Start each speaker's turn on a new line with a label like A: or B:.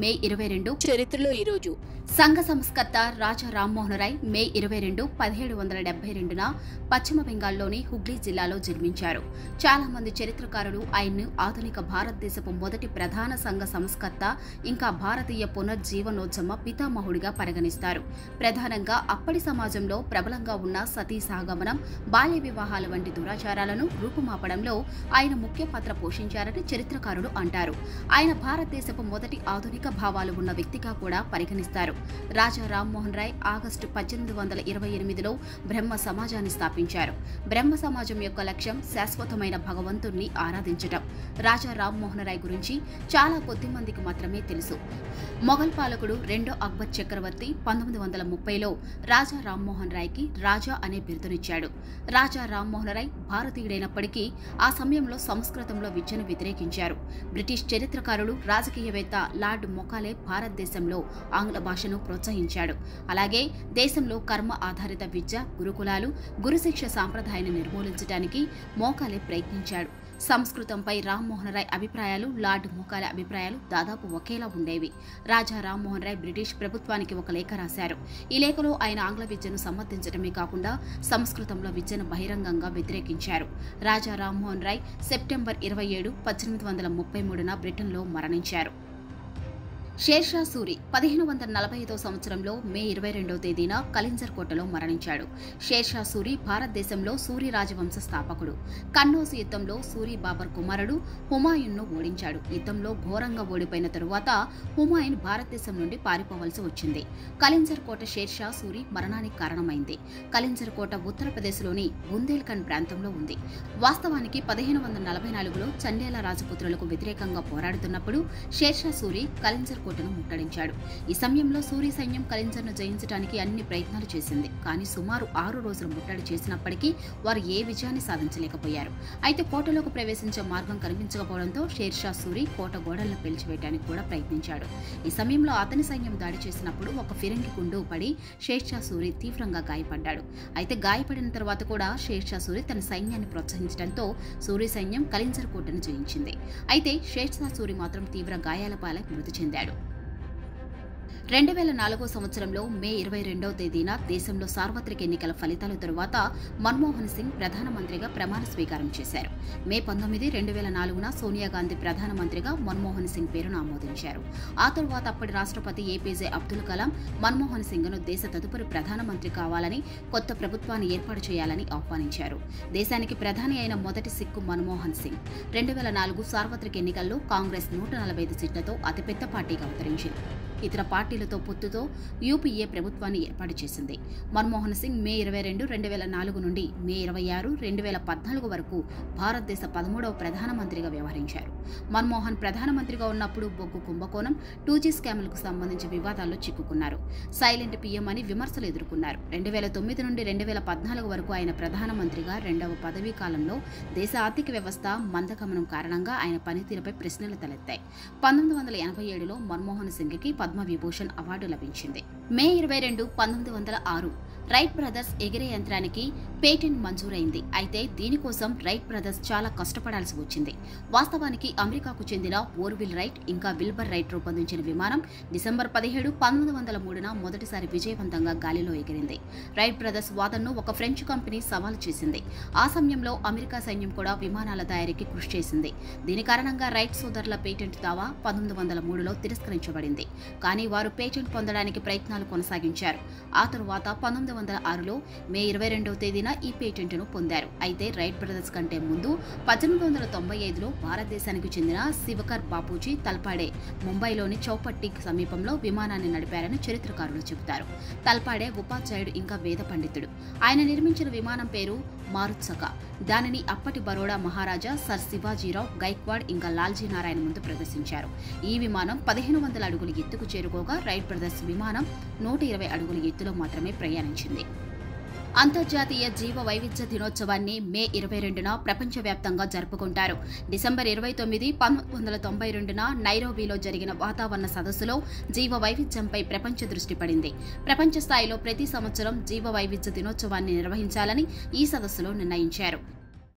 A: మే ఇరవై రెండు
B: చరిత్రలో ఈరోజు
A: సంఘ సంస్కర్త రాజా రామ్మోహన్ రాయ్ మే ఇరవై రెండు పదిహేడు వందల డెబ్బై రెండున పశ్చిమ బెంగాల్లోని హుగ్లీ జిల్లాలో జన్మించారు చాలా మంది చరిత్రకారులు ఆయన్ను ఆధునిక భారతదేశపు మొదటి ప్రధాన సంఘ సంస్కర్త ఇంకా భారతీయ పునర్జీవనోద్యమ పితామహుడిగా పరిగణిస్తారు ప్రధానంగా అప్పటి సమాజంలో ప్రబలంగా ఉన్న సతీ సాగమనం బాల్య వివాహాల వంటి దురాచారాలను రూపుమాపడంలో ఆయన ముఖ్య పాత్ర పోషించారని చరిత్రకారులు అంటారు ఆయన భారతదేశపు మొదటి ఆధునిక భావాలు ఉన్న వ్యక్తిగా కూడా పరిగణిస్తారు రాజా రామ్మోహన్ రాయ్ ఆగస్టు పద్దెనిమిది వందల ఇరవై ఎనిమిదిలో బ్రహ్మ సమాజాన్ని స్థాపించారు బ్రహ్మ సమాజం యొక్క లక్ష్యం శాశ్వతమైన భగవంతుణ్ణి ఆరాధించటం రాజా రామ్మోహన్ రాయ్ గురించి చాలా కొద్ది మందికి మాత్రమే తెలుసు మొఘల్ పాలకుడు రెండో అక్బర్ చక్రవర్తి పంతొమ్మిది వందల ముప్పైలో రాజా రామ్మోహన్ రాయ్కి రాజా అనే బిరుదునిచ్చాడు రాజా రామ్మోహన్ రాయ్ భారతీయుడైనప్పటికీ ఆ సమయంలో సంస్కృతంలో విద్యను వ్యతిరేకించారు బ్రిటిష్ చరిత్రకారుడు రాజకీయవేత్త లార్డ్ మొకాలే భారతదేశంలో ఆంగ్ల భాషను ప్రోత్సహించాడు అలాగే దేశంలో కర్మ ఆధారిత విద్య గురుకులాలు గురుశిక్ష సాంప్రదాయాన్ని నిర్మూలించడానికి మోకాలే ప్రయత్నించాడు సంస్కృతంపై రామ్మోహన్ రాయ్ అభిప్రాయాలు లార్డ్ మోకాలే అభిప్రాయాలు దాదాపు ఒకేలా ఉండేవి రాజా రామ్మోహన్ రాయ్ బ్రిటిష్ ప్రభుత్వానికి ఒక లేఖ రాశారు ఈ లేఖలో ఆయన ఆంగ్ల విద్యను సమర్థించడమే కాకుండా సంస్కృతంలో విద్యను బహిరంగంగా వ్యతిరేకించారు రాజా రామ్మోహన్ రాయ్ సెప్టెంబర్ ఇరవై ఏడు పద్దెనిమిది వందల ముప్పై మూడున బ్రిటన్లో మరణించారు షేర్షా సూరి పదిహేను వందల నలభై ఐదో సంవత్సరంలో మే ఇరవై రెండవ తేదీన కలింజర్ కోటలో మరణించాడు షేర్షా సూరి భారతదేశంలో సూరి రాజవంశ స్థాపకుడు కన్నౌజ్ యుద్ధంలో సూరి బాబర్ కుమారుడు హుమాయూన్ను ఓడించాడు యుద్ధంలో ఘోరంగా ఓడిపోయిన తరువాత హుమాయూన్ భారతదేశం నుండి పారిపోవలసి వచ్చింది కలింజర్ కోట షేర్షా సూరి మరణానికి కారణమైంది కలింజర్ కోట ఉత్తరప్రదేశ్లోని బుందేల్ఖండ్ ప్రాంతంలో ఉంది వాస్తవానికి పదిహేను వందల నలభై నాలుగులో చండేల రాజపుత్రులకు వ్యతిరేకంగా పోరాడుతున్నప్పుడు షేర్షా సూరి కలింజర్ కోటను ముట్టడించాడు ఈ సమయంలో సూరి సైన్యం కలింజర్ను జయించడానికి అన్ని ప్రయత్నాలు చేసింది కానీ సుమారు ఆరు రోజులు ముట్టడి చేసినప్పటికీ వారు ఏ విజయాన్ని సాధించలేకపోయారు అయితే కోటలోకి ప్రవేశించే మార్గం కనిపించకపోవడంతో షేర్షా సూరి కోట గోడలను పెంచివేయడానికి కూడా ప్రయత్నించాడు ఈ సమయంలో అతని సైన్యం దాడి చేసినప్పుడు ఒక ఫిరంగి కుండు పడి షేర్షా సూరి తీవ్రంగా గాయపడ్డాడు అయితే గాయపడిన తర్వాత కూడా షేర్షా సూరి తన సైన్యాన్ని ప్రోత్సహించడంతో సూరి సైన్యం కలింజర్ కోటను జయించింది అయితే షేర్షా సూరి మాత్రం తీవ్ర గాయాల పాలై మృతి చెందాడు రెండు వేల నాలుగో సంవత్సరంలో మే ఇరవై రెండవ తేదీన దేశంలో సార్వత్రిక ఎన్నికల ఫలితాల తరువాత మన్మోహన్ సింగ్ ప్రధానమంత్రిగా ప్రమాణ స్వీకారం చేశారు మే పంతొమ్మిది రెండు వేల నాలుగున సోనియా గాంధీ ప్రధానమంత్రిగా మన్మోహన్ సింగ్ పేరును ఆమోదించారు ఆ తరువాత అప్పటి రాష్ట్రపతి ఏపీజే అబ్దుల్ కలాం మన్మోహన్ సింగ్ను దేశ తదుపరి ప్రధానమంత్రి కావాలని కొత్త ప్రభుత్వాన్ని ఏర్పాటు చేయాలని ఆహ్వానించారు దేశానికి ప్రధాని అయిన మొదటి సిక్కు మన్మోహన్ సింగ్ రెండు వేల నాలుగు సార్వత్రిక ఎన్నికల్లో కాంగ్రెస్ నూట నలభై ఐదు సీట్లతో అతిపెద్ద పార్టీగా అవతరించింది ఇతర పార్టీలతో పొత్తుతో యూపీఏ ప్రభుత్వాన్ని ఏర్పాటు చేసింది మన్మోహన్ సింగ్ మే ఇరవై రెండు రెండు వేల నాలుగు నుండి మే ఇరవై ఆరు రెండు వేల పద్నాలుగు వరకు భారతదేశ పదమూడవ ప్రధానమంత్రిగా వ్యవహరించారు మన్మోహన్ ప్రధానమంత్రిగా ఉన్నప్పుడు బొగ్గు కుంభకోణం టూ జీ స్కామ్లకు సంబంధించి వివాదాల్లో చిక్కుకున్నారు సైలెంట్ పీఎం అని విమర్శలు ఎదుర్కొన్నారు రెండు వేల తొమ్మిది నుండి రెండు వేల పద్నాలుగు వరకు ఆయన ప్రధానమంత్రిగా రెండవ పదవీ కాలంలో దేశ ఆర్థిక వ్యవస్థ మందగమనం కారణంగా ఆయన పనితీరుపై ప్రశ్నలు తలెత్తాయి పంతొమ్మిది వందల ఎనభై ఏడులో మన్మోహన్ సింగ్కి పద్మ విభూషణ్ అవార్డు లభించింది మే ఇరవై రెండు పంతొమ్మిది వందల ఆరు రైట్ బ్రదర్స్ ఎగిరే యంత్రానికి పేటెంట్ మంజూరైంది అయితే దీనికోసం రైట్ బ్రదర్స్ చాలా కష్టపడాల్సి వచ్చింది వాస్తవానికి అమెరికాకు చెందిన ఓర్విల్ రైట్ ఇంకా విల్బర్ రైట్ రూపొందించిన విమానం డిసెంబర్ పదిహేడు పంతొమ్మిది వందల మూడున మొదటిసారి విజయవంతంగా గాలిలో ఎగిరింది రైట్ బ్రదర్స్ వాదనను ఒక ఫ్రెంచ్ కంపెనీ సవాలు చేసింది ఆ సమయంలో అమెరికా సైన్యం కూడా విమానాల తయారీకి కృషి చేసింది దీని కారణంగా రైట్ సోదరుల పేటెంట్ దావా పంతొమ్మిది వందల మూడులో తిరస్కరించబడింది కానీ వారు పేటెంట్ పొందడానికి ప్రయత్నాలు కొనసాగించారు ఆ తరువాత పంతొమ్మిది వందల ఆరులో మే ఇరవై రెండవ తేదీన ఈ పేటెంట్ను పొందారు అయితే రైట్ బ్రదర్స్ కంటే ముందు పద్దెనిమిది వందల తొంభై ఐదులో భారతదేశానికి చెందిన శివకర్ బాపూజీ తల్పాడే ముంబైలోని చౌపట్టి సమీపంలో విమానాన్ని నడిపారని చరిత్రకారులు చెబుతారు తల్పాడే ఉపాధ్యాయుడు ఇంకా వేద పండితుడు ఆయన నిర్మించిన విమానం పేరు మారుత్సక దానిని అప్పటి బరోడా మహారాజా సర్ శివాజీరావు గైక్వాడ్ ఇంకా లాల్జీ నారాయణ ముందు ప్రదర్శించారు ఈ విమానం పదిహేను వందల అడుగుల ఎత్తుకు చేరుకోగా రైట్ బ్రదర్స్ విమానం నూట ఇరవై అడుగుల ఎత్తులో మాత్రమే ప్రయాణించింది అంతర్జాతీయ జీవ వైవిధ్య దినోత్సవాన్ని మే ఇరవై రెండున ప్రపంచవ్యాప్తంగా జరుపుకుంటారు డిసెంబర్ ఇరవై తొమ్మిది పంతొమ్మిది వందల తొంభై రెండున నైరోబీలో జరిగిన వాతావరణ సదస్సులో జీవ వైవిధ్యంపై ప్రపంచ దృష్టి పడింది ప్రపంచ స్థాయిలో ప్రతి సంవత్సరం జీవ వైవిధ్య దినోత్సవాన్ని నిర్వహించాలని ఈ సదస్సులో నిర్ణయించారు